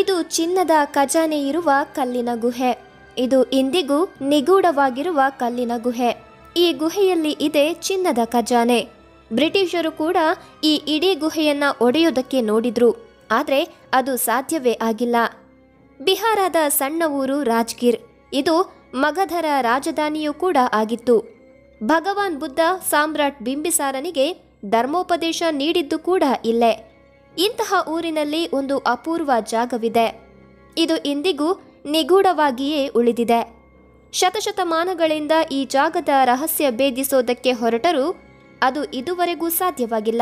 ಇದು ಚಿನ್ನದ ಖಜಾನೆ ಇರುವ ಕಲ್ಲಿನ ಗುಹೆ ಇದು ಇಂದಿಗೂ ನಿಗೂಢವಾಗಿರುವ ಕಲ್ಲಿನ ಗುಹೆ ಈ ಗುಹೆಯಲ್ಲಿ ಇದೆ ಚಿನ್ನದ ಖಜಾನೆ ಬ್ರಿಟಿಷರು ಕೂಡ ಈ ಇಡೀ ಗುಹೆಯನ್ನ ಒಡೆಯೋದಕ್ಕೆ ನೋಡಿದ್ರು ಆದರೆ ಅದು ಸಾಧ್ಯವೇ ಆಗಿಲ್ಲ ಬಿಹಾರದ ಸಣ್ಣ ಊರು ರಾಜ್ಗಿರ್ ಇದು ಮಗಧರ ರಾಜಧಾನಿಯೂ ಕೂಡ ಆಗಿತ್ತು ಭಗವಾನ್ ಬುದ್ಧ ಸಾಮ್ರಾಟ್ ಬಿಂಬಿಸಾರನಿಗೆ ಧರ್ಮೋಪದೇಶ ನೀಡಿದ್ದು ಕೂಡ ಇಲ್ಲೇ ಇಂತಹ ಊರಿನಲ್ಲಿ ಒಂದು ಅಪೂರ್ವ ಜಾಗವಿದೆ ಇದು ಇಂದಿಗೂ ನಿಗೂಢವಾಗಿಯೇ ಉಳಿದಿದೆ ಶತಶತಮಾನಗಳಿಂದ ಈ ಜಾಗದ ರಹಸ್ಯ ಭೇದಿಸೋದಕ್ಕೆ ಹೊರಟರೂ ಅದು ಇದುವರೆಗೂ ಸಾಧ್ಯವಾಗಿಲ್ಲ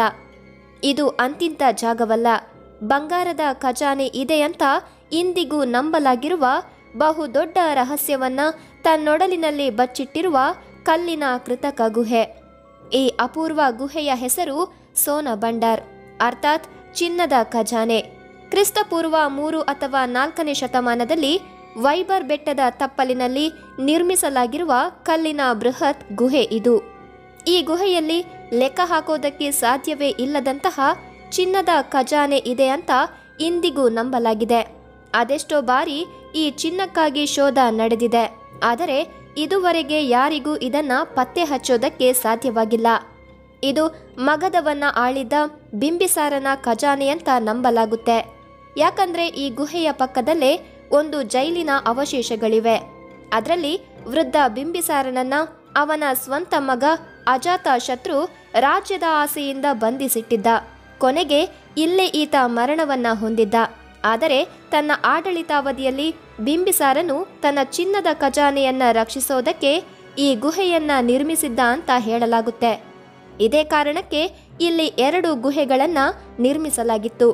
ಇದು ಅಂತಿಂತ ಜಾಗವಲ್ಲ ಬಂಗಾರದ ಖಜಾನೆ ಇದೆ ಅಂತ ಇಂದಿಗೂ ನಂಬಲಾಗಿರುವ ಬಹುದೊಡ್ಡ ರಹಸ್ಯವನ್ನ ತನ್ನೊಡಲಿನಲ್ಲಿ ಬಚ್ಚಿಟ್ಟಿರುವ ಕಲ್ಲಿನ ಕೃತಕ ಗುಹೆ ಈ ಅಪೂರ್ವ ಗುಹೆಯ ಹೆಸರು ಸೋನ ಭಂಡಾರ್ ಅರ್ಥಾತ್ ಚಿನ್ನದ ಖಜಾನೆ ಕ್ರಿಸ್ತಪೂರ್ವ ಮೂರು ಅಥವಾ ನಾಲ್ಕನೇ ಶತಮಾನದಲ್ಲಿ ವೈಬರ್ ಬೆಟ್ಟದ ತಪ್ಪಲಿನಲ್ಲಿ ನಿರ್ಮಿಸಲಾಗಿರುವ ಕಲ್ಲಿನ ಬೃಹತ್ ಗುಹೆ ಇದು ಈ ಗುಹೆಯಲ್ಲಿ ಲೆಕ್ಕ ಹಾಕೋದಕ್ಕೆ ಸಾಧ್ಯವೇ ಇಲ್ಲದಂತಹ ಚಿನ್ನದ ಖಜಾನೆ ಇದೆ ಅಂತ ಇಂದಿಗೂ ನಂಬಲಾಗಿದೆ ಅದೆಷ್ಟೋ ಬಾರಿ ಈ ಚಿನ್ನಕ್ಕಾಗಿ ಶೋಧ ನಡೆದಿದೆ ಆದರೆ ಇದುವರೆಗೆ ಯಾರಿಗೂ ಇದನ್ನ ಪತ್ತೆ ಹಚ್ಚೋದಕ್ಕೆ ಸಾಧ್ಯವಾಗಿಲ್ಲ ಇದು ಮಗಧವನ್ನ ಆಳಿದ ಬಿಂಬಿಸಾರನ ಖಜಾನೆ ಅಂತ ನಂಬಲಾಗುತ್ತೆ ಯಾಕಂದ್ರೆ ಈ ಗುಹೆಯ ಪಕ್ಕದಲ್ಲೇ ಒಂದು ಜೈಲಿನ ಅವಶೇಷಗಳಿವೆ ಅದರಲ್ಲಿ ವೃದ್ಧ ಬಿಂಬಿಸಾರನನ್ನ ಅವನ ಸ್ವಂತ ಮಗ ಅಜಾತ ಶತ್ರು ರಾಜ್ಯದ ಆಸೆಯಿಂದ ಬಂಧಿಸಿಟ್ಟಿದ್ದ ಕೊನೆಗೆ ಇಲ್ಲೇ ಈತ ಮರಣವನ್ನ ಹೊಂದಿದ್ದ ಆದರೆ ತನ್ನ ಆಡಳಿತಾವಧಿಯಲ್ಲಿ ಬಿಂಬಿಸಾರನು ತನ್ನ ಚಿನ್ನದ ಖಜಾನೆಯನ್ನ ರಕ್ಷಿಸೋದಕ್ಕೆ ಈ ಗುಹೆಯನ್ನ ನಿರ್ಮಿಸಿದ್ದ ಅಂತ ಹೇಳಲಾಗುತ್ತೆ ಇದೇ ಕಾರಣಕ್ಕೆ ಇಲ್ಲಿ ಎರಡು ಗುಹೆಗಳನ್ನ ನಿರ್ಮಿಸಲಾಗಿತ್ತು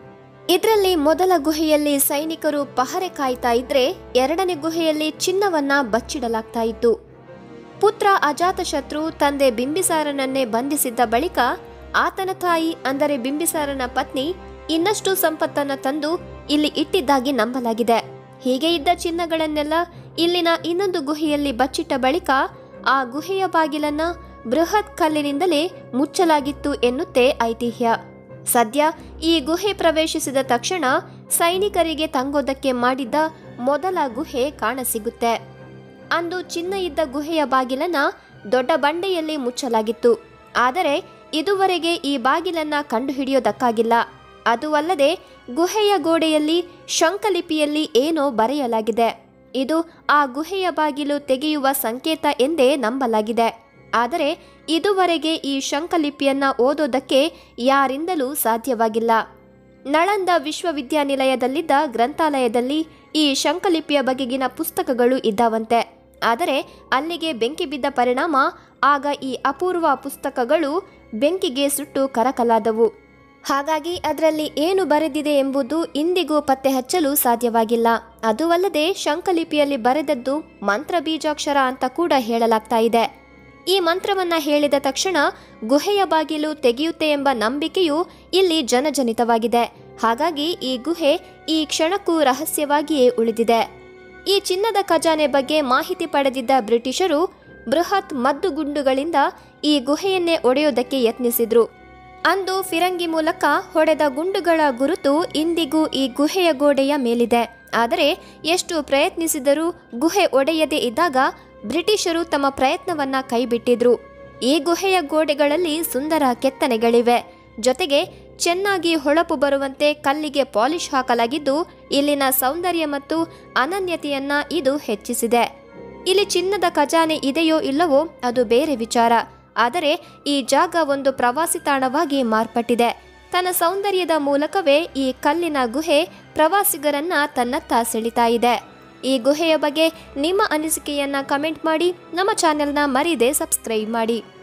ಇದರಲ್ಲಿ ಮೊದಲ ಗುಹೆಯಲ್ಲಿ ಸೈನಿಕರು ಪಹರೆ ಕಾಯ್ತಾ ಇದ್ರೆ ಎರಡನೇ ಗುಹೆಯಲ್ಲಿ ಚಿನ್ನವನ್ನ ಬಚ್ಚಿಡಲಾಗ್ತಾ ಇತ್ತು ಪುತ್ರ ಅಜಾತಶತ್ರು ತಂದೆ ಬಿಂಬಿಸಾರನನ್ನೇ ಬಂಧಿಸಿದ್ದ ಬಳಿಕ ಆತನ ತಾಯಿ ಅಂದರೆ ಬಿಂಬಿಸಾರನ ಪತ್ನಿ ಇನ್ನಷ್ಟು ಸಂಪತ್ತನ್ನ ತಂದು ಇಲ್ಲಿ ಇಟ್ಟಿದ್ದಾಗಿ ನಂಬಲಾಗಿದೆ ಹೀಗೆ ಇದ್ದ ಚಿನ್ನಗಳನ್ನೆಲ್ಲ ಇಲ್ಲಿನ ಇನ್ನೊಂದು ಗುಹೆಯಲ್ಲಿ ಬಚ್ಚಿಟ್ಟ ಬಳಿಕ ಆ ಗುಹೆಯ ಬಾಗಿಲನ್ನ ಬೃಹತ್ ಕಲ್ಲಿನಿಂದಲೇ ಮುಚ್ಚಲಾಗಿತ್ತು ಎನ್ನುತ್ತೆ ಐತಿಹ್ಯ ಸದ್ಯ ಈ ಗುಹೆ ಪ್ರವೇಶಿಸಿದ ತಕ್ಷಣ ಸೈನಿಕರಿಗೆ ತಂಗೋದಕ್ಕೆ ಮಾಡಿದ್ದ ಮೊದಲ ಗುಹೆ ಕಾಣಸಿಗುತ್ತೆ ಅಂದು ಚಿನ್ನ ಇದ್ದ ಗುಹೆಯ ಬಾಗಿಲನ್ನ ದೊಡ್ಡ ಬಂಡೆಯಲ್ಲಿ ಮುಚ್ಚಲಾಗಿತ್ತು ಆದರೆ ಇದುವರೆಗೆ ಈ ಬಾಗಿಲನ್ನ ಕಂಡುಹಿಡಿಯೋದಕ್ಕಾಗಿಲ್ಲ ಅದು ಅಲ್ಲದೆ ಗುಹೆಯ ಗೋಡೆಯಲ್ಲಿ ಶಂಖಲಿಪಿಯಲ್ಲಿ ಏನೋ ಬರೆಯಲಾಗಿದೆ ಇದು ಆ ಗುಹೆಯ ಬಾಗಿಲು ತೆಗೆಯುವ ಸಂಕೇತ ಎಂದೇ ನಂಬಲಾಗಿದೆ ಆದರೆ ಇದುವರೆಗೆ ಈ ಶಂಖಲಿಪಿಯನ್ನ ಓದೋದಕ್ಕೆ ಯಾರಿಂದಲೂ ಸಾಧ್ಯವಾಗಿಲ್ಲ ನಳಂದ ವಿಶ್ವವಿದ್ಯಾನಿಲಯದಲ್ಲಿದ್ದ ಗ್ರಂಥಾಲಯದಲ್ಲಿ ಈ ಶಂಖಲಿಪಿಯ ಬಗೆಗಿನ ಪುಸ್ತಕಗಳು ಇದ್ದಾವಂತೆ ಆದರೆ ಅಲ್ಲಿಗೆ ಬೆಂಕಿ ಬಿದ್ದ ಪರಿಣಾಮ ಆಗ ಈ ಅಪೂರ್ವ ಪುಸ್ತಕಗಳು ಬೆಂಕಿಗೆ ಸುಟ್ಟು ಕರಕಲಾದವು ಹಾಗಾಗಿ ಅದರಲ್ಲಿ ಏನು ಬರೆದಿದೆ ಎಂಬುದು ಇಂದಿಗೂ ಪತ್ತೆ ಹಚ್ಚಲು ಸಾಧ್ಯವಾಗಿಲ್ಲ ಅದು ಅಲ್ಲದೆ ಶಂಖಲಿಪಿಯಲ್ಲಿ ಬರೆದದ್ದು ಮಂತ್ರ ಬೀಜಾಕ್ಷರ ಅಂತ ಕೂಡ ಹೇಳಲಾಗ್ತಾ ಇದೆ ಈ ಮಂತ್ರವನ್ನ ಹೇಳಿದ ತಕ್ಷಣ ಗುಹೆಯ ಬಾಗಿಲು ತೆಗೆಯುತ್ತೆ ಎಂಬ ನಂಬಿಕೆಯು ಇಲ್ಲಿ ಜನಜನಿತವಾಗಿದೆ ಹಾಗಾಗಿ ಈ ಗುಹೆ ಈ ಕ್ಷಣಕ್ಕೂ ರಹಸ್ಯವಾಗಿಯೇ ಉಳಿದಿದೆ ಈ ಚಿನ್ನದ ಖಜಾನೆ ಬಗ್ಗೆ ಮಾಹಿತಿ ಪಡೆದಿದ್ದ ಬ್ರಿಟಿಷರು ಬೃಹತ್ ಮದ್ದುಗುಂಡುಗಳಿಂದ ಈ ಗುಹೆಯನ್ನೇ ಒಡೆಯೋದಕ್ಕೆ ಯತ್ನಿಸಿದ್ರು ಅಂದು ಫಿರಂಗಿ ಮೂಲಕ ಹೊಡೆದ ಗುಂಡುಗಳ ಗುರುತು ಇಂದಿಗೂ ಈ ಗುಹೆಯ ಗೋಡೆಯ ಮೇಲಿದೆ ಆದರೆ ಎಷ್ಟು ಪ್ರಯತ್ನಿಸಿದರೂ ಗುಹೆ ಒಡೆಯದೇ ಇದ್ದಾಗ ಬ್ರಿಟಿಷರು ತಮ್ಮ ಪ್ರಯತ್ನವನ್ನ ಕೈಬಿಟ್ಟಿದ್ರು ಈ ಗುಹೆಯ ಗೋಡೆಗಳಲ್ಲಿ ಸುಂದರ ಕೆತ್ತನೆಗಳಿವೆ ಜೊತೆಗೆ ಚೆನ್ನಾಗಿ ಹೊಳಪು ಬರುವಂತೆ ಕಲ್ಲಿಗೆ ಪಾಲಿಶ್ ಹಾಕಲಾಗಿದ್ದು ಇಲ್ಲಿನ ಸೌಂದರ್ಯ ಮತ್ತು ಅನನ್ಯತೆಯನ್ನ ಇದು ಹೆಚ್ಚಿಸಿದೆ ಇಲ್ಲಿ ಚಿನ್ನದ ಖಜಾನೆ ಇದೆಯೋ ಇಲ್ಲವೋ ಅದು ಬೇರೆ ವಿಚಾರ ಆದರೆ ಈ ಜಾಗ ಒಂದು ಪ್ರವಾಸಿ ತಾಣವಾಗಿ ಮಾರ್ಪಟ್ಟಿದೆ ತನ್ನ ಸೌಂದರ್ಯದ ಮೂಲಕವೇ ಈ ಕಲ್ಲಿನ ಗುಹೆ ಪ್ರವಾಸಿಗರನ್ನ ತನ್ನತ್ತ ಸೆಳಿತಾ ಇದೆ ಈ ಗುಹೆಯ ಬಗ್ಗೆ ನಿಮ್ಮ ಅನಿಸಿಕೆಯನ್ನ ಕಮೆಂಟ್ ಮಾಡಿ ನಮ್ಮ ಚಾನೆಲ್ನ ಮರೀದೆ ಸಬ್ಸ್ಕ್ರೈಬ್ ಮಾಡಿ